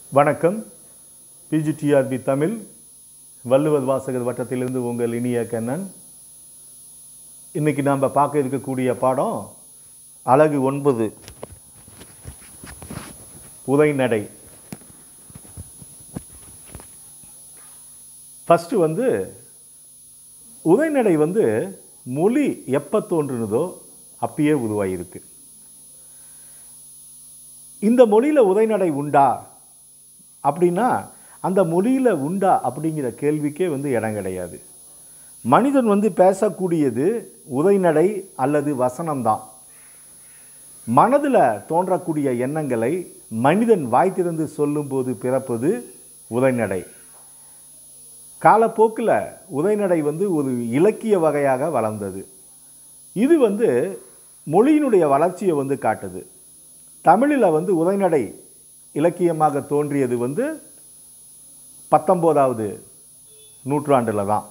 வணக்கம் பிஜிடிஆர்பி தமிழ் வள்ளுவர் வாசகர் வட்டத்திலிருந்து உங்கள் இனிய கண்ணன் இன்னைக்கு நாம் பார்க்க இருக்கக்கூடிய பாடம் அழகு ஒன்பது உதைநடை ஃபஸ்ட்டு வந்து உதைநடை வந்து மொழி எப்போ தோன்றுனதோ அப்பயே உருவாகிருக்கு இந்த மொழியில் உதைநடை உண்டா அப்படின்னா அந்த மொழியில் உண்டா அப்படிங்கிற கேள்விக்கே வந்து இடம் கிடையாது மனிதன் வந்து பேசக்கூடியது உதைநடை அல்லது வசனம்தான் மனதில் தோன்றக்கூடிய எண்ணங்களை மனிதன் வாய் திறந்து சொல்லும்போது பிறப்பது உதைநடை காலப்போக்கில் உதைநடை வந்து ஒரு இலக்கிய வகையாக வளர்ந்தது இது வந்து மொழியினுடைய வளர்ச்சியை வந்து காட்டுது தமிழில் வந்து உதைநடை இலக்கியமாக தோன்றியது வந்து பத்தொம்போதாவது நூற்றாண்டில் தான்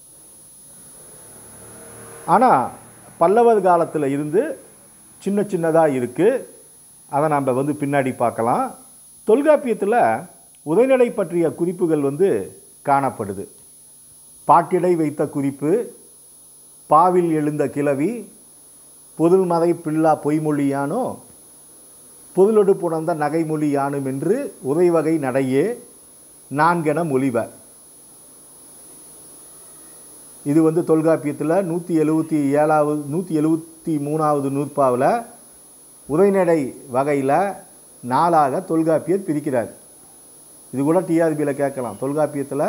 ஆனால் பல்லவர் காலத்தில் இருந்து சின்ன சின்னதாக இருக்குது அதை நாம் வந்து பின்னாடி பார்க்கலாம் தொல்காப்பியத்தில் உதைநடை பற்றிய குறிப்புகள் வந்து காணப்படுது பாட்டிடை வைத்த குறிப்பு பாவில் எழுந்த கிளவி பொதுள் மதை பில்லா பொய்மொழியானோ பொருளொடு புணர்ந்த நகைமொழி யானும் என்று உதைவகை நடையே நான்கென மொழிவ இது வந்து தொல்காப்பியத்தில் நூற்றி எழுபத்தி ஏழாவது நூற்றி எழுபத்தி மூணாவது நூற்பாவில் உதைநடை வகையில் நாளாக தொல்காப்பியர் பிரிக்கிறார் இது கூட டிஆர்பியில் கேட்கலாம் தொல்காப்பியத்தில்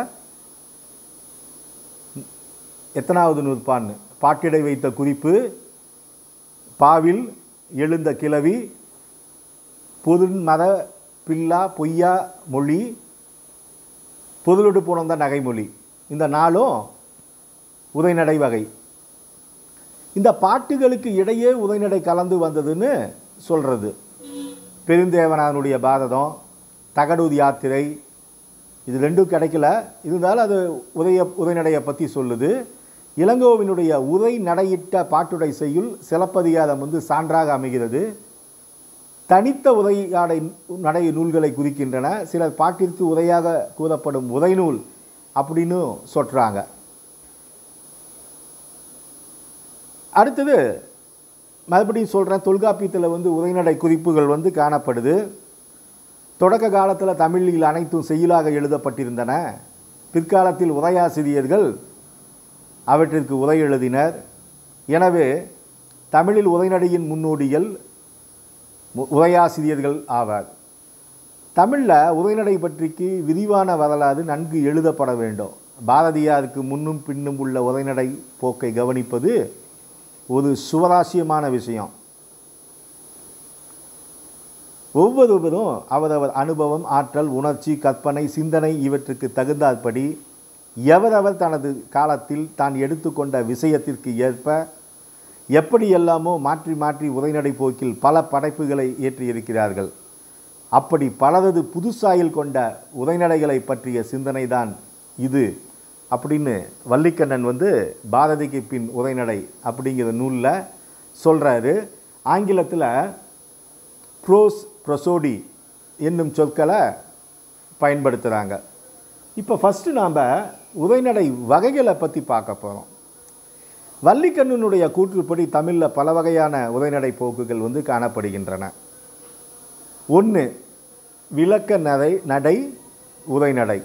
எத்தனாவது நூற்பான்னு பாட்டிடை வைத்த குறிப்பு பாவில் எழுந்த கிளவி பொது மத பில்லா பொய்யா மொழி பொதுலொடு புணர்ந்த நகைமொழி இந்த நாளும் உதைநடை வகை இந்த பாட்டுகளுக்கு இடையே உதைநடை கலந்து வந்ததுன்னு சொல்கிறது பெருந்தேவனானுடைய பாரதம் தகடூர் யாத்திரை இது ரெண்டும் கிடைக்கல இருந்தாலும் அது உதய உதைநடையை பற்றி சொல்லுது இளங்கோவினுடைய உதை நடையிட்ட பாட்டுடை செய்யுள் சிலப்பதிகாரம் வந்து சான்றாக அமைகிறது தனித்த உதையாடை நடை நூல்களை குறிக்கின்றன சிலர் பாட்டிற்கு உதையாக கூறப்படும் உதைநூல் அப்படின்னு சொல்கிறாங்க அடுத்தது மறுபடியும் சொல்கிறேன் தொல்காப்பியத்தில் வந்து உதைநடை குறிப்புகள் வந்து காணப்படுது தொடக்க காலத்தில் தமிழில் அனைத்தும் செய்யுளாக எழுதப்பட்டிருந்தன பிற்காலத்தில் உதயாசிரியர்கள் அவற்றிற்கு உரை எழுதினர் எனவே தமிழில் உதைநடையின் முன்னோடிகள் உரையாசிரியர்கள் ஆவார் தமிழில் உரைநடை பற்றிக்கு விரிவான வரலாறு நன்கு எழுதப்பட வேண்டும் பாரதியாருக்கு முன்னும் பின்னும் உள்ள உரைநடை போக்கை கவனிப்பது ஒரு சுவராசியமான விஷயம் ஒவ்வொருவரும் அவரவர் அனுபவம் ஆற்றல் உணர்ச்சி கற்பனை சிந்தனை இவற்றுக்கு தகுந்தாற்படி எவரவர் தனது காலத்தில் தான் எடுத்துக்கொண்ட விஷயத்திற்கு ஏற்ப எப்படியெல்லாமோ மாற்றி மாற்றி உரைநடை போக்கில் பல படைப்புகளை இயற்றியிருக்கிறார்கள் அப்படி பலரது புதுசாயில் கொண்ட உரைநடைகளை பற்றிய சிந்தனை தான் இது அப்படின்னு வள்ளிக்கண்ணன் வந்து பாரதிக்கு பின் உரைநடை அப்படிங்கிற நூலில் சொல்கிறாரு ஆங்கிலத்தில் ப்ரோஸ் ப்ரொசோடி என்னும் சொற்களை பயன்படுத்துகிறாங்க இப்போ ஃபஸ்ட்டு நாம் உரைநடை வகைகளை பற்றி பார்க்க போகிறோம் வள்ளிக்கண்ணனுடைய கூற்றுப்படி தமிழில் பல வகையான உரைநடை போக்குகள் வந்து காணப்படுகின்றன ஒன்று விளக்க நடை நடை உரைநடை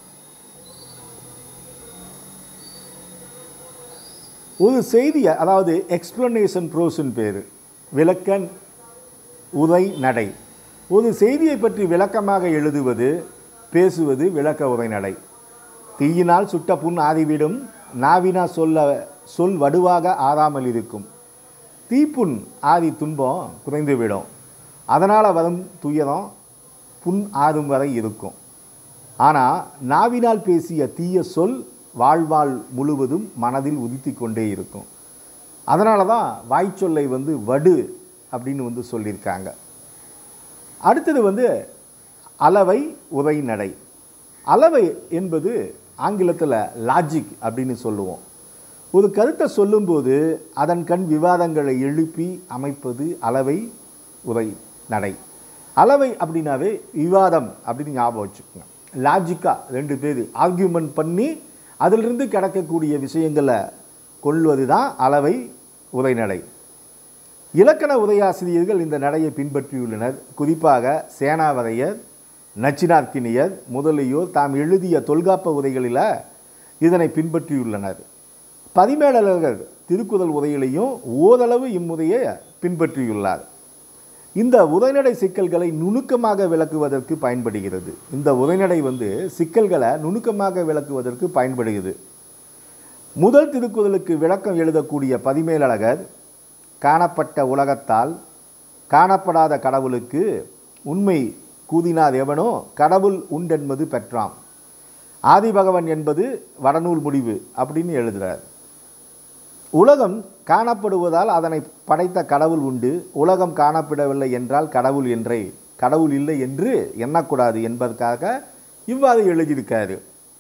ஒரு செய்தியை அதாவது எக்ஸ்பிளனேஷன் ப்ரோஸின் பேர் விளக்க உரை நடை ஒரு செய்தியை பற்றி விளக்கமாக எழுதுவது பேசுவது விளக்க உரைநடை தீயினால் சுட்ட புண் ஆதிவிடும் நாவினா சொல்ல சொல் வடுவாக ஆறாமல் இருக்கும் தீப்புண் ஆதி துன்பம் குறைந்துவிடும் அதனால் வரும் துயரம் புண் ஆறும் வரை இருக்கும் ஆனால் நாவினால் பேசிய தீய சொல் வாழ்வாள் முழுவதும் மனதில் உதித்து கொண்டே இருக்கும் அதனால தான் வாய்ச்சொல்லை வந்து வடு அப்படின்னு வந்து சொல்லியிருக்காங்க அடுத்தது வந்து அளவை உரைநடை அளவை என்பது ஆங்கிலத்தில் லாஜிக் அப்படின்னு சொல்லுவோம் ஒரு கருத்தை சொல்லும்போது அதன் கண் விவாதங்களை எழுப்பி அமைப்பது அளவை உரை நடை அளவை அப்படின்னாவே விவாதம் அப்படின்னு ஞாபகம் வச்சுக்கோங்க லாஜிக்காக ரெண்டு பேர் ஆர்கியூமெண்ட் பண்ணி அதிலிருந்து கிடைக்கக்கூடிய விஷயங்களை கொள்வது தான் அளவை உரைநடை இலக்கண உரையாசிரியர்கள் இந்த நடையை பின்பற்றியுள்ளனர் குறிப்பாக சேனாவரையர் நச்சினார்க்கினியர் முதலியோர் தாம் எழுதிய தொல்காப்ப உரைகளில் இதனை பின்பற்றியுள்ளனர் பதிமேடலர்கள் திருக்குறள் உரையிலையும் ஓரளவு இம்முறையை பின்பற்றியுள்ளார் இந்த உரைநடை சிக்கல்களை நுணுக்கமாக விளக்குவதற்கு பயன்படுகிறது இந்த உரைநடை வந்து சிக்கல்களை நுணுக்கமாக விளக்குவதற்கு பயன்படுகிறது முதல் திருக்குறளுக்கு விளக்கம் எழுதக்கூடிய பதிமேலழகர் காணப்பட்ட உலகத்தால் காணப்படாத கடவுளுக்கு உண்மை கூதினார் எவனோ கடவுள் உண்டென்பது பெற்றாம் ஆதிபகவன் என்பது வடநூல் முடிவு அப்படின்னு எழுதுகிறார் உலகம் காணப்படுவதால் அதனை படைத்த கடவுள் உண்டு உலகம் காணப்படவில்லை என்றால் கடவுள் என்றே கடவுள் இல்லை என்று எண்ணக்கூடாது என்பதற்காக இவ்வாறு எழுதியிருக்காரு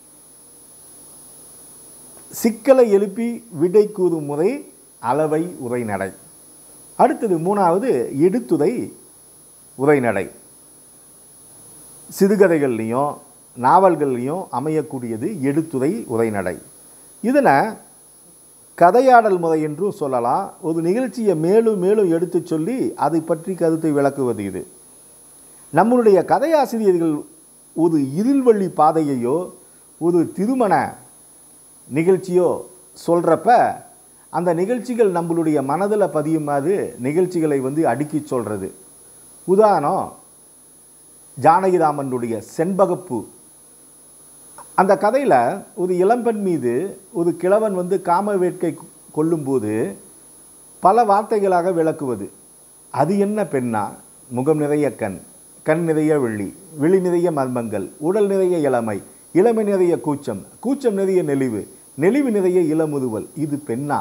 சிக்கலை எழுப்பி விடை கூறும் முறை அளவை உரைநடை அடுத்தது மூணாவது எடுத்துரை உரைநடை சிறுகதைகள்லையும் நாவல்கள்லையும் அமையக்கூடியது எடுத்துரை உரைநடை இதில் கதையாடல் முறை என்றும் சொல்லலாம் ஒரு நிகழ்ச்சியை மேலும் மேலும் எடுத்து சொல்லி அதை பற்றி கருத்தை விளக்குவது இது நம்மளுடைய கதையாசிரியர்கள் ஒரு இருள்வழி பாதையையோ ஒரு திருமண நிகழ்ச்சியோ சொல்கிறப்ப அந்த நிகழ்ச்சிகள் நம்மளுடைய மனதில் பதியுமாறு நிகழ்ச்சிகளை வந்து அடுக்கி சொல்கிறது உதாரணம் ஜானகிராமனுடைய செண்பகப்பூ அந்த கதையில் ஒரு இளம்பெண் மீது ஒரு கிழவன் வந்து காம வேட்கை கொள்ளும்போது பல வார்த்தைகளாக விளக்குவது அது என்ன பெண்ணா முகம் நிறைய கண் கண் நிறைய வெள்ளி விழி நிறைய மர்மங்கள் உடல் நிறைய இளமை இளமை நிறைய கூச்சம் கூச்சம் நிறைய நெளிவு நெளிவு நிறைய இளமுதுவல் இது பெண்ணா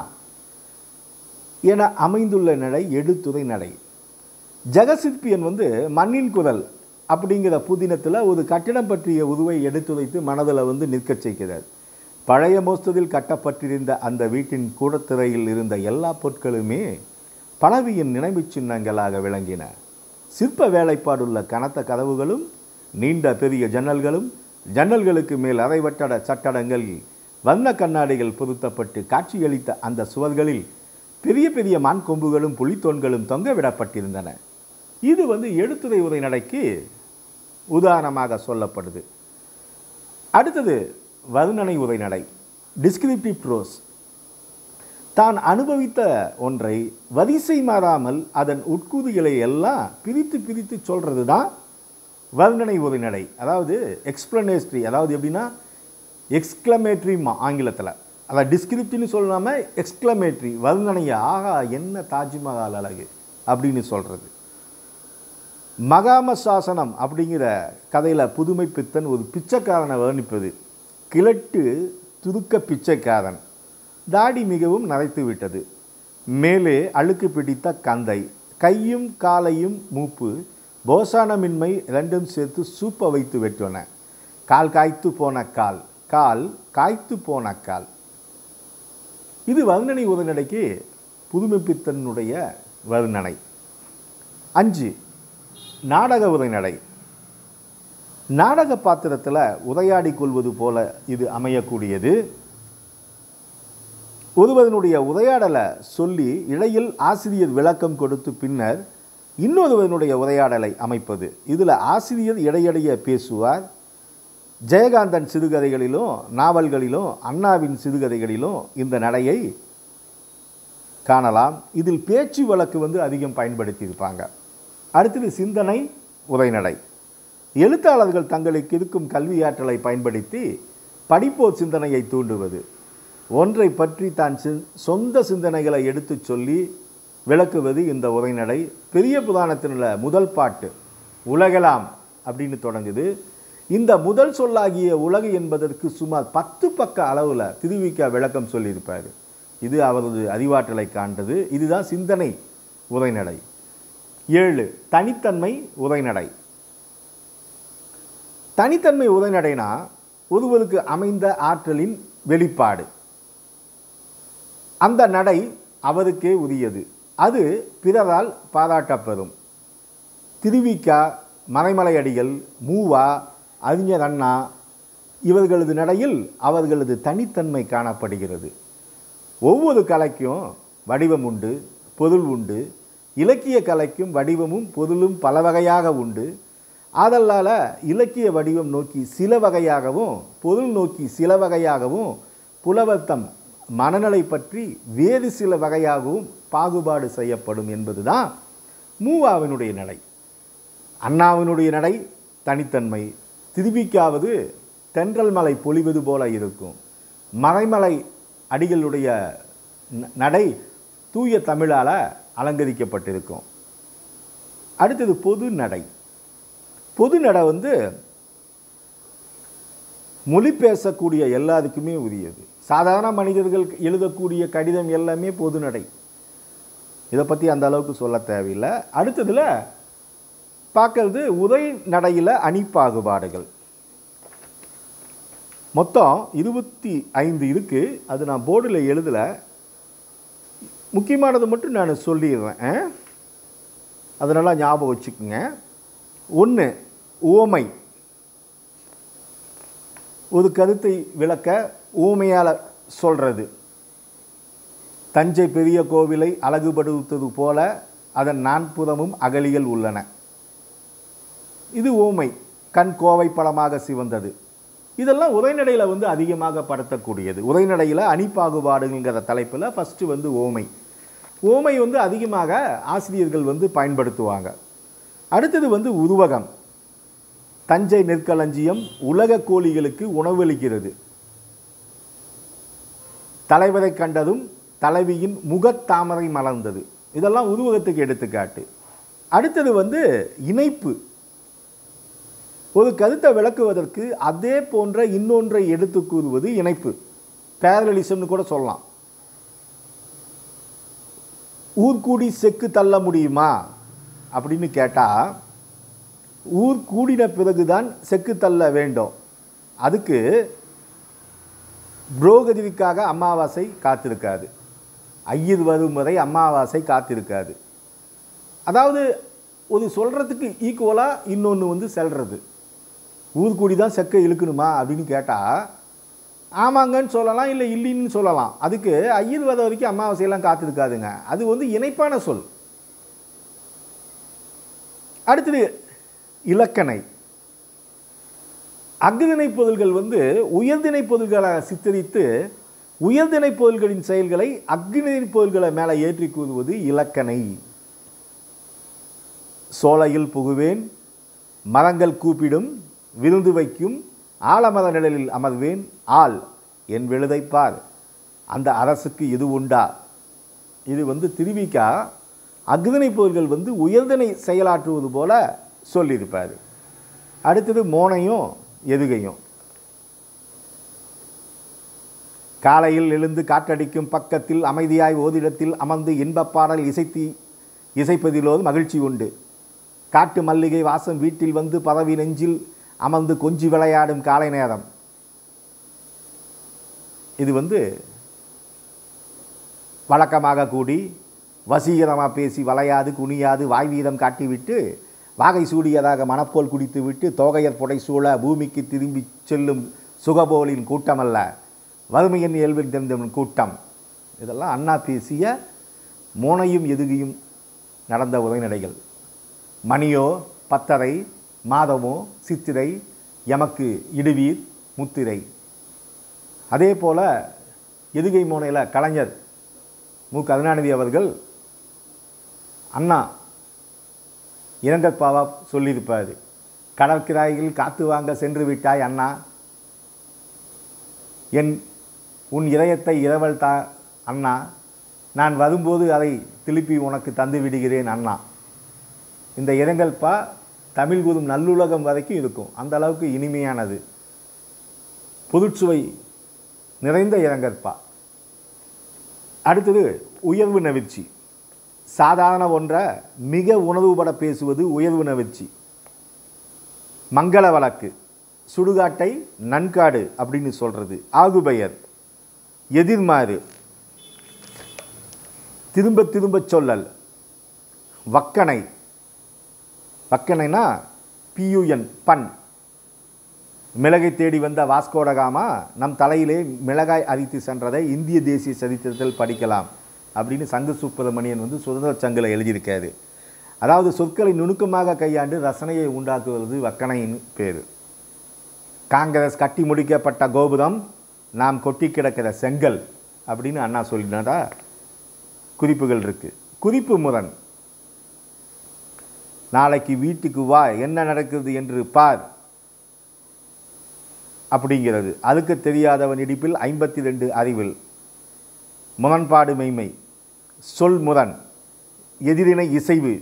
என அமைந்துள்ள நடை எடுத்துரை நடை ஜெகசிற்பியன் வந்து மண்ணின் குரல் அப்படிங்கிற புதினத்தில் ஒரு கட்டிடம் பற்றிய உருவை எடுத்துரைத்து மனதில் வந்து நிற்கச் செய்கிறார் பழைய மோஸ்ததில் கட்டப்பட்டிருந்த அந்த வீட்டின் கூடத்திரையில் இருந்த எல்லா பொருட்களுமே பழவியின் நினைவுச் சின்னங்களாக விளங்கின சிற்ப வேலைப்பாடுள்ள கனத்த கதவுகளும் நீண்ட பெரிய ஜன்னல்களும் ஜன்னல்களுக்கு மேல் அரைவட்டட சட்டடங்களில் வண்ண கண்ணாடிகள் பொருத்தப்பட்டு காட்சியளித்த அந்த சுவர்களில் பெரிய பெரிய மான் கொம்புகளும் புலித்தோன்களும் தொங்க விடப்பட்டிருந்தன இது வந்து எழுத்துரை உரைநடைக்கு உதாரணமாக சொல்லப்படுது அடுத்தது வர்ணனை உரைநடை டிஸ்கிரிப்டிவ் ப்ரோஸ் தான் அனுபவித்த ஒன்றை வரிசை மாறாமல் அதன் உட்கூறுகளை எல்லாம் பிரித்து பிரித்து சொல்கிறது தான் வர்ணனை உரைநடை அதாவது எக்ஸ்பிளனேஸ்ட்ரி அதாவது எப்படின்னா எக்ஸ்க்ளமேட்ரி ஆங்கிலத்தில் அதான் டிஸ்கிரிப்டிவ்னு சொல்லாமல் எக்ஸ்க்ளமேட்ரி வர்ணனையை ஆகா என்ன தாஜ்மஹால் அழகு அப்படின்னு சொல்கிறது மகாம சாசனம் அப்படிங்கிற கதையில் புதுமை பித்தன் ஒரு பிச்சைக்காரனை வர்ணிப்பது கிழட்டு துருக்க பிச்சைக்காரன் தாடி மிகவும் நரைத்து விட்டது மேலே அழுக்கு பிடித்த கந்தை கையும் காலையும் மூப்பு போசானமின்மை ரெண்டும் சேர்த்து சூப்பை வைத்து வெட்டுவன கால் காய்த்து போன கால் கால் காய்த்து போன கால் இது வர்ணனை உரைநடைக்கு புதுமைப்பித்தனுடைய வர்ணனை அஞ்சு நாடக உரைநடை நாடக பாத்திரத்தில் உரையாடி கொள்வது போல இது அமையக்கூடியது ஒருவனுடைய உரையாடலை சொல்லி இடையில் ஆசிரியர் விளக்கம் கொடுத்து பின்னர் இன்னொருவனுடைய உரையாடலை அமைப்பது இதில் ஆசிரியர் இடையிடையே பேசுவார் ஜெயகாந்தன் சிறுகதைகளிலும் நாவல்களிலும் அண்ணாவின் சிறுகதைகளிலும் இந்த நடையை காணலாம் இதில் பேச்சு வழக்கு வந்து அதிகம் பயன்படுத்தியிருப்பாங்க அடுத்தது சிந்தனை உரைநடை எழுத்தாளர்கள் தங்களுக்கு இருக்கும் கல்வியாற்றலை பயன்படுத்தி படிப்போர் சிந்தனையை தூண்டுவது ஒன்றை பற்றி தான் சிந் சொந்த சிந்தனைகளை எடுத்துச் சொல்லி விளக்குவது இந்த உரைநடை பெரிய புராணத்தில் உள்ள முதல் பாட்டு உலகலாம் அப்படின்னு தொடங்குது இந்த முதல் சொல்லாகிய உலகு என்பதற்கு சுமார் பத்து பக்க அளவில் திருவிக்கா விளக்கம் சொல்லியிருப்பார் இது அவரது அறிவாற்றலை காண்றது இதுதான் சிந்தனை உரைநடை ஏழு தனித்தன்மை உரைநடை தனித்தன்மை உரைநடைனா ஒருவருக்கு அமைந்த ஆற்றலின் வெளிப்பாடு அந்த நடை அவருக்கே உரியது அது பிறரால் பாராட்டப்பெறும் திருவிக்கா மறைமலை அடிகள் மூவா அறிஞர் அண்ணா இவர்களது நடையில் அவர்களது தனித்தன்மை காணப்படுகிறது ஒவ்வொரு கலைக்கும் வடிவம் உண்டு பொருள் உண்டு இலக்கிய கலைக்கும் வடிவமும் பொருளும் பல வகையாக உண்டு ஆதலால் இலக்கிய வடிவம் நோக்கி சில வகையாகவும் பொருள் நோக்கி சில வகையாகவும் புலவர்த்தம் மனநிலை பற்றி வேறு சில வகையாகவும் பாகுபாடு செய்யப்படும் என்பதுதான் மூவாவினுடைய நடை அண்ணாவினுடைய நடை தனித்தன்மை திருவிக்காவது தென்றல் மலை பொழிவது போல இருக்கும் மறைமலை அடிகளுடைய ந- நடை தூய தமிழால் அலங்கரிக்கப்பட்டிருக்கும் அடுத்தது பொது நடை பொது நடை வந்து மொழி பேசக்கூடிய எல்லாருக்குமே உரியது சாதாரண மனிதர்கள் எழுதக்கூடிய கடிதம் எல்லாமே பொது நடை இதை பற்றி அந்த அளவுக்கு சொல்ல தேவையில்லை அடுத்ததில் பார்க்கறது உரை நடையில் அணிப்பாகுபாடுகள் மொத்தம் இருபத்தி ஐந்து இருக்குது அது நான் போர்டில் எழுதலை முக்கியமானது மட்டும் நான் சொல்லிடுறேன் ஆ? அதனால் ஞாபகம் வச்சுக்கோங்க ஒன்று ஓமை ஒரு கருத்தை விளக்க ஊமையால் சொல்கிறது தஞ்சை பெரிய கோவிலை அழகுபடுத்துவது போல அதன் நான்புறமும் அகலிகள் உள்ளன இது ஊமை கண் கோவை பழமாக சிவந்தது இதெல்லாம் உரைநடையில் வந்து அதிகமாக படுத்தக்கூடியது உரைநடையில் அணிப்பாகுபாடுங்கிற தலைப்பில் ஃபஸ்ட்டு வந்து ஓமை ஓமை வந்து அதிகமாக ஆசிரியர்கள் வந்து பயன்படுத்துவாங்க அடுத்தது வந்து உருவகம் தஞ்சை நெற்களஞ்சியம் உலக கோழிகளுக்கு உணவளிக்கிறது தலைவரை கண்டதும் தலைவியின் முகத்தாமரை மலர்ந்தது இதெல்லாம் உருவகத்துக்கு எடுத்துக்காட்டு அடுத்தது வந்து இணைப்பு ஒரு கருத்தை விளக்குவதற்கு அதே போன்ற இன்னொன்றை எடுத்து கூறுவது இணைப்பு பேரலிசம்னு கூட சொல்லலாம் ஊர்கூடி செக்கு தள்ள முடியுமா அப்படின்னு கேட்டால் ஊர் கூடின பிறகுதான் செக்கு தள்ள வேண்டும் அதுக்கு புரோகதிக்காக அமாவாசை காத்திருக்காது ஐயர் வரும் வரை அமாவாசை காத்திருக்காது அதாவது ஒரு சொல்கிறதுக்கு ஈக்குவலாக இன்னொன்று வந்து செல்றது ஊர் கூடி தான் செக்கை இழுக்கணுமா அப்படின்னு கேட்டால் ஆமாங்கன்னு சொல்லலாம் இல்லை இல்லைன்னு சொல்லலாம் அதுக்கு ஐயர் வர வரைக்கும் அமாவாசையெல்லாம் காத்திருக்காதுங்க அது வந்து இணைப்பான சொல் அடுத்தது இலக்கணை அக்திணை பொருள்கள் வந்து உயர்திணை பொருள்களை சித்தரித்து உயர்திணை பொருள்களின் செயல்களை அக்னிணை பொருள்களை மேலே ஏற்றி கூறுவது இலக்கணை சோலையில் புகுவேன் மரங்கள் கூப்பிடும் விருந்து வைக்கும் ஆலமர நிழலில் அமர்வேன் ஆள் என் விழுதைப்பார் அந்த அரசுக்கு இது உண்டா இது வந்து திருவிக்கா அக்திணை பொருள்கள் வந்து உயர்திணை செயலாற்றுவது போல சொல்லியிருப்பார் அடுத்தது மோனையும் எதுகையும் காலையில் எழுந்து காற்றடிக்கும் பக்கத்தில் அமைதியாய் ஓதிடத்தில் அமர்ந்து இன்பப் பாடல் இசைத்தி இசைப்பதிலோது மகிழ்ச்சி உண்டு காட்டு மல்லிகை வாசம் வீட்டில் வந்து பதவி நெஞ்சில் அமர்ந்து கொஞ்சி விளையாடும் காலை நேரம் இது வந்து வழக்கமாக கூடி வசீகரமாக பேசி வளையாது குனியாது வாய் வீதம் காட்டிவிட்டு வாகை சூடியதாக மனப்போல் குடித்துவிட்டு தோகையர் புடை சூழ பூமிக்கு திரும்பி செல்லும் சுகபோலின் கூட்டமல்ல வறுமையின் இயல்பில் தெரிந்தவன் கூட்டம் இதெல்லாம் அண்ணா பேசிய மோனையும் எதுகையும் நடந்த உரைநடைகள் மணியோ பத்தரை மாதமோ சித்திரை எமக்கு இடுவீர் முத்திரை அதே போல் எதுகை மோனையில் கலைஞர் மு கருணாநிதி அவர்கள் அண்ணா இரங்கற்பாவா சொல்லியிருப்பார் கடற்கிராய்கள் காத்து வாங்க சென்று விட்டாய் அண்ணா என் உன் இதயத்தை இரவல் தா அண்ணா நான் வரும்போது அதை திருப்பி உனக்கு தந்து விடுகிறேன் அண்ணா இந்த இரங்கல்பா தமிழ் கூறும் நல்லுலகம் வரைக்கும் இருக்கும் அந்த அளவுக்கு இனிமையானது புதுச்சுவை நிறைந்த இரங்கற்பா அடுத்தது உயர்வு நவிர்ச்சி சாதாரண ஒன்றை மிக உணர்வுபட பேசுவது உயர்வு நவிர்ச்சி மங்கள வழக்கு சுடுகாட்டை நன்காடு அப்படின்னு சொல்கிறது ஆகுபெயர் எதிர்மாறு திரும்ப திரும்ப சொல்லல் வக்கணை வக்கணைனா பியூஎன் பன் மிளகை தேடி வந்த வாஸ்கோடகாமா நம் தலையிலே மிளகாய் அரித்து சென்றதை இந்திய தேசிய சரித்திரத்தில் படிக்கலாம் அப்படின்னு சங்கு சுப்பிரமணியன் வந்து சுதந்திர சங்கில் எழுதியிருக்காரு அதாவது சொற்களை நுணுக்கமாக கையாண்டு ரசனையை உண்டாக்குவது வக்கணையின் பேர் காங்கிரஸ் கட்டி முடிக்கப்பட்ட கோபுரம் நாம் கொட்டி கிடக்கிற செங்கல் அப்படின்னு அண்ணா சொல்லினதா குறிப்புகள் இருக்குது குறிப்பு முரண் நாளைக்கு வீட்டுக்கு வா என்ன நடக்குது என்று பார் அப்படிங்கிறது அதுக்கு தெரியாதவன் இடிப்பில் ஐம்பத்தி ரெண்டு அறிவில் முரண்பாடு மெய்மை சொல் முரண் எதிரினை இசைவு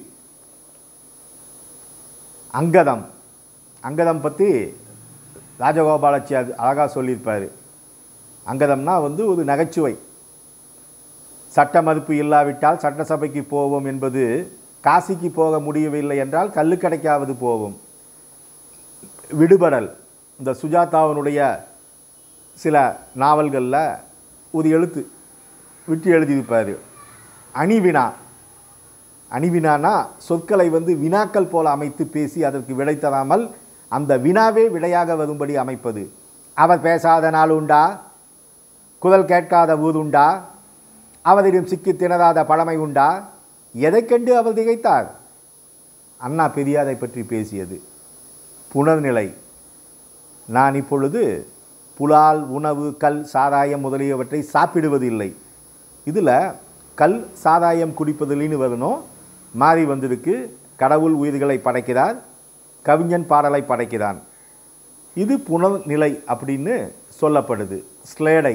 அங்கதம் அங்கதம் பற்றி ராஜகோபாலாச்சியார் அழகாக சொல்லியிருப்பார் அங்கதம்னா வந்து ஒரு நகைச்சுவை சட்ட மறுப்பு இல்லாவிட்டால் சட்டசபைக்கு போவோம் என்பது காசிக்கு போக முடியவில்லை என்றால் கல்லுக்கடைக்காவது போவோம் விடுபடல் இந்த சுஜாதாவினுடைய சில நாவல்களில் ஒரு எழுத்து விட்டு எழுதியிருப்பார் அணிவினா அணிவினானா சொற்களை வந்து வினாக்கள் போல அமைத்து பேசி அதற்கு விடை தராமல் அந்த வினாவே விடையாக வரும்படி அமைப்பது அவர் பேசாத நாள் உண்டா குரல் கேட்காத ஊதுண்டா அவரிடம் சிக்கி திணறாத பழமை உண்டா எதைக் கண்டு அவர் திகைத்தார் அண்ணா பெரியாரை பற்றி பேசியது புனர்நிலை நான் இப்பொழுது புலால் உணவு கல் சாராயம் முதலியவற்றை சாப்பிடுவதில்லை இதில் கல் சாராயம் குடிப்பதில்லைன்னு வரணும் மாறி வந்திருக்கு கடவுள் உயிர்களை படைக்கிறார் கவிஞன் பாடலை படைக்கிறான் இது புனர்நிலை அப்படின்னு சொல்லப்படுது ஸ்லேடை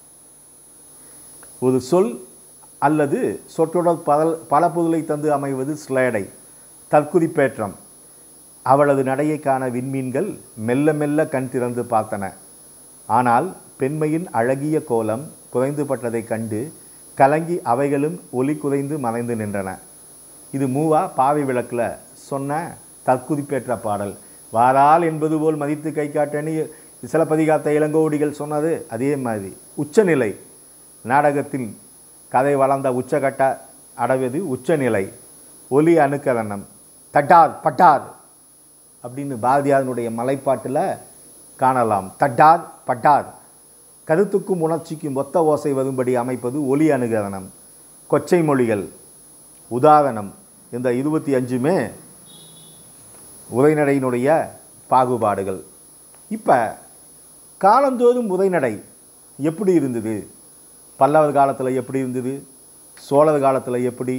ஒரு சொல் அல்லது சொற்றொடர் பல பல பொருளை தந்து அமைவது ஸ்லேடை தற்குறிப்பேற்றம் அவளது நடையை காண விண்மீன்கள் மெல்ல மெல்ல கண் திறந்து பார்த்தன ஆனால் பெண்மையின் அழகிய கோலம் குறைந்துபட்டதைக் கண்டு கலங்கி அவைகளும் ஒளி குறைந்து மறைந்து நின்றன இது மூவா பாவை விளக்கில் சொன்ன தற்குறிப்பேற்ற பாடல் வாரால் என்பது போல் மதித்து கை காட்டணி சிலப்பதிகாத்த இளங்கோடிகள் சொன்னது அதே மாதிரி உச்சநிலை நாடகத்தில் கதை வளர்ந்த உச்சகட்ட அடைவது உச்சநிலை ஒலி அணுக்கரணம் தட்டார் பட்டார் அப்படின்னு பாரதியாரனுடைய மலைப்பாட்டில் காணலாம் தட்டார் பட்டார் கருத்துக்கும் உணர்ச்சிக்கும் ஒத்த ஓசை வரும்படி அமைப்பது ஒலி அணுகரணம் கொச்சை மொழிகள் உதாரணம் இந்த இருபத்தி அஞ்சுமே உரைநடையினுடைய பாகுபாடுகள் இப்போ காலந்தோறும் உரைநடை எப்படி இருந்தது பல்லவர் காலத்தில் எப்படி இருந்தது சோழர் காலத்தில் எப்படி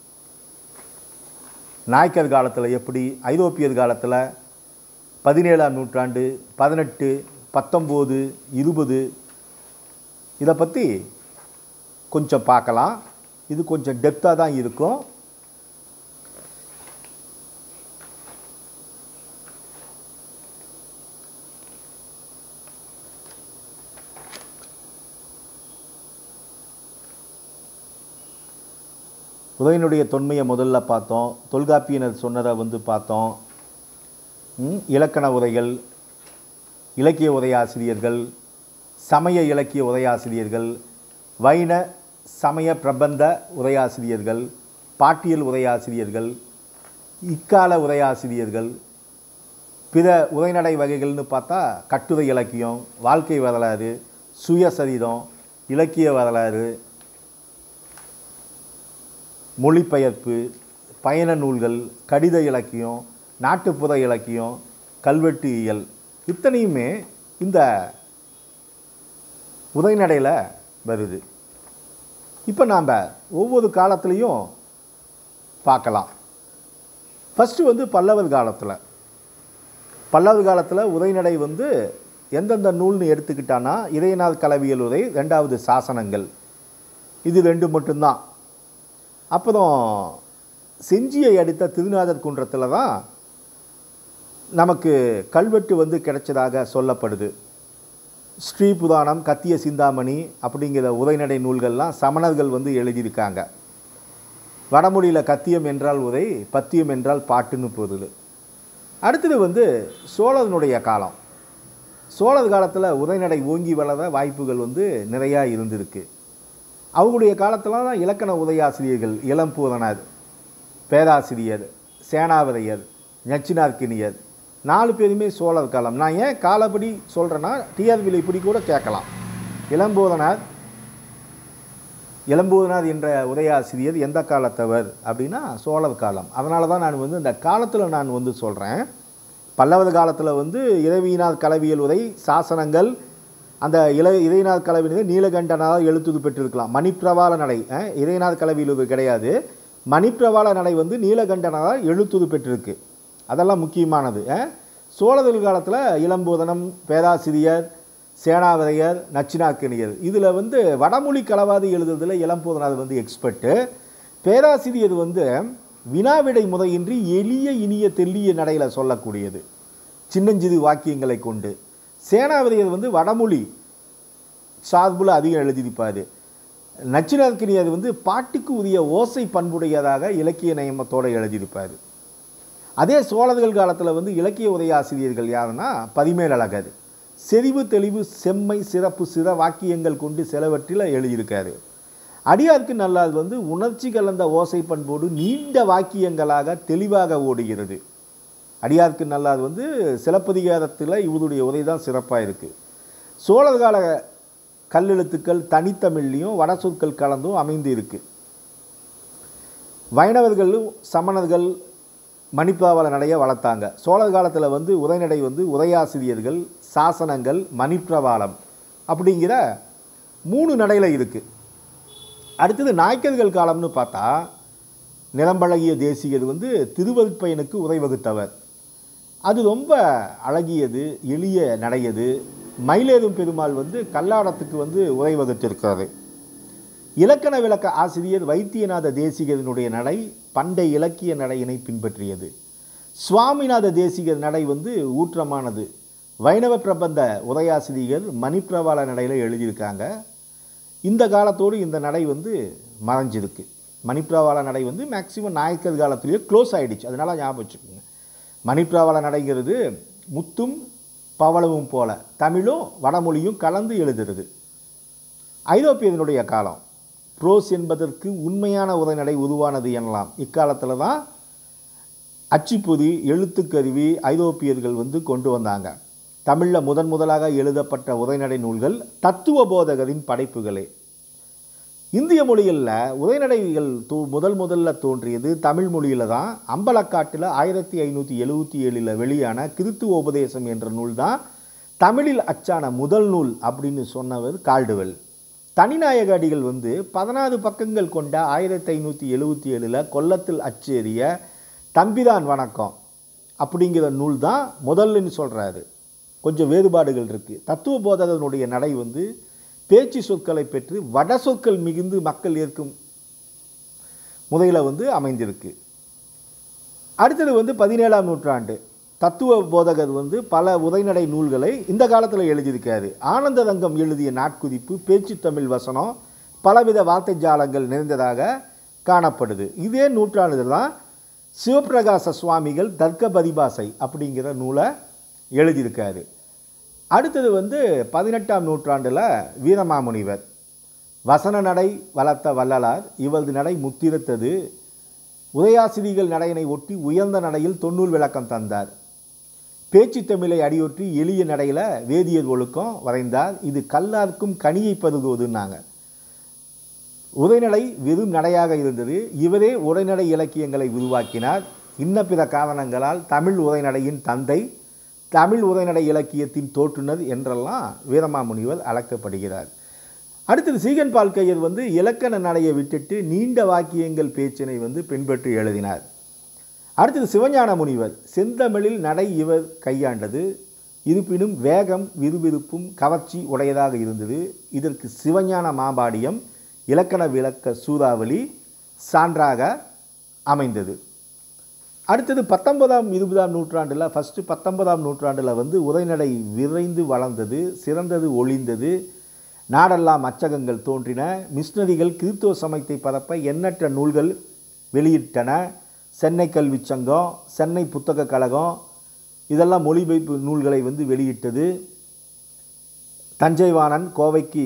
நாயக்கர் காலத்தில் எப்படி ஐரோப்பியர் காலத்தில் பதினேழாம் நூற்றாண்டு பதினெட்டு பத்தொம்போது இருபது இதை பற்றி கொஞ்சம் பார்க்கலாம் இது கொஞ்சம் டெப்த்தாக தான் இருக்கும் உதயனுடைய தொன்மையை முதல்ல பார்த்தோம் தொல்காப்பியனர் சொன்னதை வந்து பார்த்தோம் ம், இலக்கண உரைகள் இலக்கிய உரையாசிரியர்கள் சமய இலக்கிய உரையாசிரியர்கள் வைண சமய பிரபந்த உரையாசிரியர்கள் பாட்டியல் உரையாசிரியர்கள் இக்கால உரையாசிரியர்கள் பிற உரைநடை வகைகள்னு பார்த்தா கட்டுரை இலக்கியம் வாழ்க்கை வரலாறு சுயசரிதம் இலக்கிய வரலாறு மொழிபெயர்ப்பு பயண நூல்கள் கடித இலக்கியம் நாட்டுப்புற இலக்கியம் கல்வெட்டு இயல் இத்தனையுமே இந்த உரைநடையில் வருது இப்போ நாம் ஒவ்வொரு காலத்துலேயும் பார்க்கலாம் ஃபஸ்ட்டு வந்து பல்லவர் காலத்தில் பல்லவர் காலத்தில் உரைநடை வந்து எந்தெந்த நூல்னு எடுத்துக்கிட்டான்னா இறையநாள் கலவியல் உரை ரெண்டாவது சாசனங்கள் இது ரெண்டு மட்டும்தான் அப்புறம் செஞ்சியை அடித்த திருநாதர் குன்றத்தில் தான் நமக்கு கல்வெட்டு வந்து கிடைச்சதாக சொல்லப்படுது ஸ்ரீபுராணம் கத்திய சிந்தாமணி அப்படிங்கிற உரைநடை நூல்கள்லாம் சமணர்கள் வந்து எழுதியிருக்காங்க வடமொழியில் கத்தியம் என்றால் உரை பத்தியம் என்றால் பாட்டுன்னு பொருள் அடுத்தது வந்து சோழனுடைய காலம் சோழர் காலத்தில் உரைநடை ஓங்கி வளர வாய்ப்புகள் வந்து நிறையா இருந்திருக்கு அவங்களுடைய காலத்தில் தான் இலக்கண உரையாசிரியர்கள் இளம்பூரணர் பேராசிரியர் சேனாவரையர் நச்சினார்க்கினியர் நாலு பேருமே சோழர் காலம் நான் ஏன் காலப்படி சொல்கிறேன்னா டிஆர்பியில் இப்படி கூட கேட்கலாம் இளம்போதனார் இளம்போதனார் என்ற உரையாசிரியர் எந்த காலத்தவர் அப்படின்னா சோழர் காலம் அதனால தான் நான் வந்து இந்த காலத்தில் நான் வந்து சொல்கிறேன் பல்லவர் காலத்தில் வந்து இறைவியினார் கலவியல் உரை சாசனங்கள் அந்த இள இறைநாள் கலவியினர் நீலகண்டனாக எழுத்துது பெற்றிருக்கலாம் மணிப்பிரவாள நடை அஹ், இறைநாள் கலவியல் உரை கிடையாது மணிப்பிரவாள நடை வந்து நீலகண்டனாக எழுத்துது பெற்றிருக்கு அதெல்லாம் முக்கியமானது அஹ். சோழர்கள் காலத்தில் இளம்போதனம் பேராசிரியர் சேனாவதையர் நச்சினாக்கினியர் இதில் வந்து வடமொழி கலவாதி எழுதுறதுல இளம்போதனார் வந்து எக்ஸ்பர்ட்டு பேராசிரியர் வந்து வினாவிடை முறையின்றி எளிய இனிய தெல்லிய நடையில் சொல்லக்கூடியது சின்னஞ்சிறு வாக்கியங்களை கொண்டு சேனாவதியர் வந்து வடமொழி சார்புல அதிகம் எழுதியிருப்பார் நச்சினாக்கினியர் வந்து பாட்டுக்கு உரிய ஓசை பண்புடையதாக இலக்கிய நியமத்தோடு எழுதியிருப்பார் அதே சோழர்கள் காலத்தில் வந்து இலக்கிய உரையாசிரியர்கள் யாருன்னா பதிமேலழகர் செறிவு தெளிவு செம்மை சிறப்பு சிற வாக்கியங்கள் கொண்டு சிலவற்றில் எழுதியிருக்காரு அடியார்க்கு நல்லாது வந்து உணர்ச்சி கலந்த ஓசை பண்போடு நீண்ட வாக்கியங்களாக தெளிவாக ஓடுகிறது அடியார்க்கு நல்லாது வந்து சிலப்பதிகாரத்தில் இவருடைய உரை தான் சிறப்பாக இருக்குது சோழர் கால கல்லெழுத்துக்கள் தனித்தமிழ்லையும் வட சொற்கள் கலந்தும் அமைந்து இருக்கு வைணவர்களும் சமணர்கள் மணிப்பாவல நடைய வளர்த்தாங்க சோழர் காலத்தில் வந்து உரைநடை வந்து உரையாசிரியர்கள் சாசனங்கள் மணிப்பிரவாளம் அப்படிங்கிற மூணு நடையில் இருக்குது அடுத்தது நாயக்கர்கள் காலம்னு பார்த்தா நிலம்பழகிய தேசிகர் வந்து திருவருட்பயனுக்கு உரை வகுத்தவர் அது ரொம்ப அழகியது எளிய நடையது மயிலேறும் பெருமாள் வந்து கல்லாடத்துக்கு வந்து உரை வகுத்திருக்கிறாரு இலக்கண விளக்க ஆசிரியர் வைத்தியநாத தேசிகரினுடைய நடை பண்டை இலக்கிய நடையினை பின்பற்றியது சுவாமிநாத தேசிகர் நடை வந்து ஊற்றமானது வைணவ பிரபந்த உரையாசிரியர் மணிப்பிரவாள நடையில் எழுதியிருக்காங்க இந்த காலத்தோடு இந்த நடை வந்து மறைஞ்சிருக்கு மணிப்பிரவாள நடை வந்து மேக்சிமம் நாயக்கர் காலத்திலேயே க்ளோஸ் ஆயிடுச்சு அதனால ஞாபகம் வச்சுக்கோங்க மணிப்பிரவாள நடைங்கிறது முத்தும் பவளமும் போல தமிழும் வடமொழியும் கலந்து எழுதுறது ஐரோப்பியதனுடைய காலம் ப்ரோஸ் என்பதற்கு உண்மையான உரைநடை உருவானது எனலாம் இக்காலத்தில் தான் அச்சுப்பொறி எழுத்துக்கருவி ஐரோப்பியர்கள் வந்து கொண்டு வந்தாங்க தமிழில் முதன் முதலாக எழுதப்பட்ட உரைநடை நூல்கள் தத்துவ போதகரின் படைப்புகளே இந்திய மொழிகளில் உரைநடைகள் தோ முதல் முதல்ல தோன்றியது தமிழ் மொழியில் தான் அம்பலக்காட்டில் ஆயிரத்தி ஐநூற்றி எழுபத்தி ஏழில் வெளியான கிறித்துவ உபதேசம் என்ற நூல் தான் தமிழில் அச்சான முதல் நூல் அப்படின்னு சொன்னவர் கால்டுவெல் தனிநாயக அடிகள் வந்து பதினாறு பக்கங்கள் கொண்ட ஆயிரத்தி ஐநூற்றி எழுபத்தி ஏழில் கொல்லத்தில் அச்சேறிய தம்பிரான் வணக்கம் அப்படிங்கிற நூல் தான் முதல்னு சொல்கிறாரு கொஞ்சம் வேறுபாடுகள் இருக்குது தத்துவ போதகனுடைய நடை வந்து பேச்சு சொற்களை பெற்று வட சொற்கள் மிகுந்து மக்கள் ஏற்கும் முறையில் வந்து அமைந்திருக்கு அடுத்தது வந்து பதினேழாம் நூற்றாண்டு தத்துவ போதகர் வந்து பல உரைநடை நூல்களை இந்த காலத்தில் எழுதியிருக்காரு ஆனந்த ரங்கம் எழுதிய நாட்குறிப்பு பேச்சு தமிழ் வசனம் பலவித வார்த்தை ஜாலங்கள் நிறைந்ததாக காணப்படுது இதே நூற்றாண்டில் தான் சிவபிரகாச சுவாமிகள் தர்க்க பரிபாசை அப்படிங்கிற நூலை எழுதியிருக்காரு அடுத்தது வந்து பதினெட்டாம் நூற்றாண்டில் வீரமாமுனிவர் வசன நடை வளர்த்த வள்ளலார் இவரது நடை முத்திரத்தது உதயாசிரிகள் நடையினை ஒட்டி உயர்ந்த நடையில் தொன்னூல் விளக்கம் தந்தார் பேச்சு தமிழை அடியொற்றி எளிய நடையில் வேதியர் ஒழுக்கம் வரைந்தார் இது கல்லார்க்கும் கனியை பருகுவதுன்னாங்க உரைநடை வெறும் நடையாக இருந்தது இவரே உரைநடை இலக்கியங்களை உருவாக்கினார் இன்ன பிற காரணங்களால் தமிழ் உரைநடையின் தந்தை தமிழ் உரைநடை இலக்கியத்தின் தோற்றுனர் என்றெல்லாம் வீரமாமுனிவர் அழைக்கப்படுகிறார் அடுத்தது சீகன் பால்கையர் வந்து இலக்கண நடையை விட்டுட்டு நீண்ட வாக்கியங்கள் பேச்சினை வந்து பின்பற்றி எழுதினார் அடுத்தது சிவஞான முனிவர் செந்தமிழில் நடை இவர் கையாண்டது இருப்பினும் வேகம் விறுவிறுப்பும் கவர்ச்சி உடையதாக இருந்தது இதற்கு சிவஞான மாபாடியம் இலக்கண விளக்க சூறாவளி சான்றாக அமைந்தது அடுத்தது பத்தொன்பதாம் இருபதாம் நூற்றாண்டில் ஃபஸ்ட்டு பத்தொன்பதாம் நூற்றாண்டில் வந்து உரைநடை விரைந்து வளர்ந்தது சிறந்தது ஒளிந்தது நாடெல்லாம் அச்சகங்கள் தோன்றின மிஷினரிகள் கிறித்துவ சமயத்தை பரப்ப எண்ணற்ற நூல்கள் வெளியிட்டன சென்னை கல்விச் சங்கம் சென்னை புத்தக கழகம் இதெல்லாம் மொழிபெயர்ப்பு நூல்களை வந்து வெளியிட்டது தஞ்சைவாணன் கோவைக்கு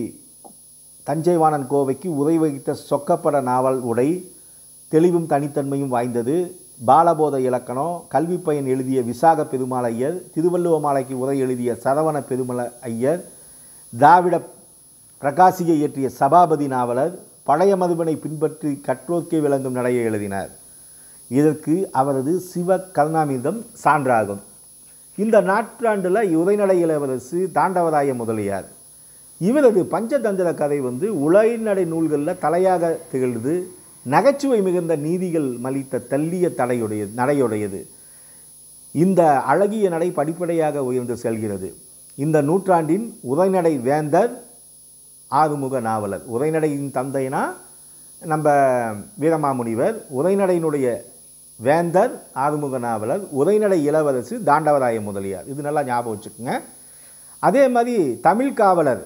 தஞ்சைவாணன் கோவைக்கு உரை வகித்த சொக்கப்பட நாவல் உடை தெளிவும் தனித்தன்மையும் வாய்ந்தது பாலபோத இலக்கணம் கல்வி பயன் எழுதிய விசாக பெருமாள் ஐயர் திருவள்ளுவ மாலைக்கு உரை எழுதிய சரவண பெருமல ஐயர் திராவிட பிரகாசியை இயற்றிய சபாபதி நாவலர் பழைய மதுபனை பின்பற்றி கற்றோர்க்கே விளங்கும் நடையை எழுதினார் இதற்கு அவரது சிவ கருணாமிர்தம் சான்றாகும் இந்த நாற்றாண்டில் உரைநடை இளவரசு தாண்டவராய முதலியார் இவரது பஞ்சதந்திர கதை வந்து உரைநடை நூல்களில் தலையாக திகழ்ந்து நகைச்சுவை மிகுந்த நீதிகள் மலித்த தள்ளிய தடையுடையது நடையுடையது இந்த அழகிய நடை படிப்படியாக உயர்ந்து செல்கிறது இந்த நூற்றாண்டின் உரைநடை வேந்தர் ஆறுமுக நாவலர் உரைநடையின் தந்தைனா நம்ம வீரமாமுனிவர் உரைநடையினுடைய வேந்தர் ஆறுமுக நாவலர் உரைநடை இளவரசு தாண்டவராய முதலியார் இது நல்லா ஞாபகம் வச்சுக்கோங்க அதே மாதிரி தமிழ் காவலர்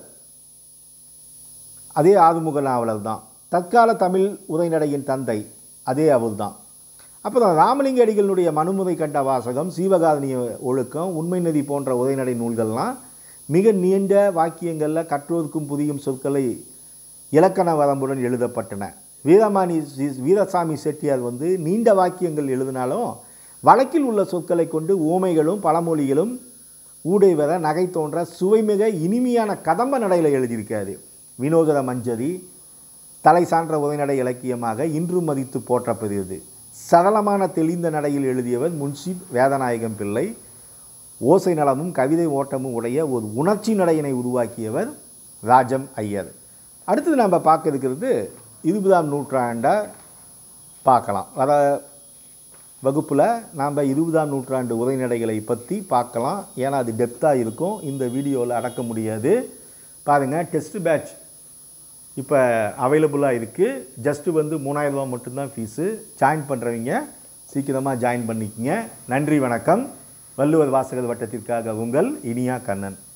அதே ஆறுமுக நாவலர் தான் தற்கால தமிழ் உரைநடையின் தந்தை அதே அவர் தான் அப்புறம் ராமலிங்க அடிகளுடைய மனுமுறை கண்ட வாசகம் சீவகாதனிய ஒழுக்கம் உண்மை நதி போன்ற உரைநடை நூல்கள்லாம் மிக நீண்ட வாக்கியங்களில் கற்றோருக்கும் புதியும் சொற்களை இலக்கண வரம்புடன் எழுதப்பட்டன வீரமாணி சி- வீரசாமி செட்டியார் வந்து நீண்ட வாக்கியங்கள் எழுதினாலும் வழக்கில் உள்ள சொற்களை கொண்டு ஓமைகளும் பழமொழிகளும் ஊடை வர நகை தோன்ற சுவைமிக இனிமையான கதம்ப நடையில் எழுதியிருக்காரு வினோதர மஞ்சரி தலை சான்ற உரைநடை இலக்கியமாக இன்றும் மதித்து போற்றப்படுகிறது சரளமான தெளிந்த நடையில் எழுதியவர் முன்ஷி வேதநாயகம் பிள்ளை ஓசை நலமும் கவிதை ஓட்டமும் உடைய ஒரு உணர்ச்சி நடையினை உருவாக்கியவர் ராஜம் ஐயர் அடுத்தது நம்ம பார்க்க இருக்கிறது இருபதாம் நூற்றாண்டை பார்க்கலாம் வர வகுப்பில் நாம் இருபதாம் நூற்றாண்டு உரைநடைகளை பற்றி பார்க்கலாம் ஏன்னா அது டெப்த்தாக இருக்கும் இந்த வீடியோவில் அடக்க முடியாது பாருங்கள் டெஸ்ட் பேட்ச் இப்போ அவைலபிளாக இருக்குது ஜஸ்ட்டு வந்து மூணாயிரம் ரூபா மட்டும்தான் ஃபீஸு ஜாயின் பண்ணுறவங்க சீக்கிரமாக ஜாயின் பண்ணிக்கங்க நன்றி வணக்கம் வள்ளுவர் வாசகர் வட்டத்திற்காக உங்கள் இனியா கண்ணன்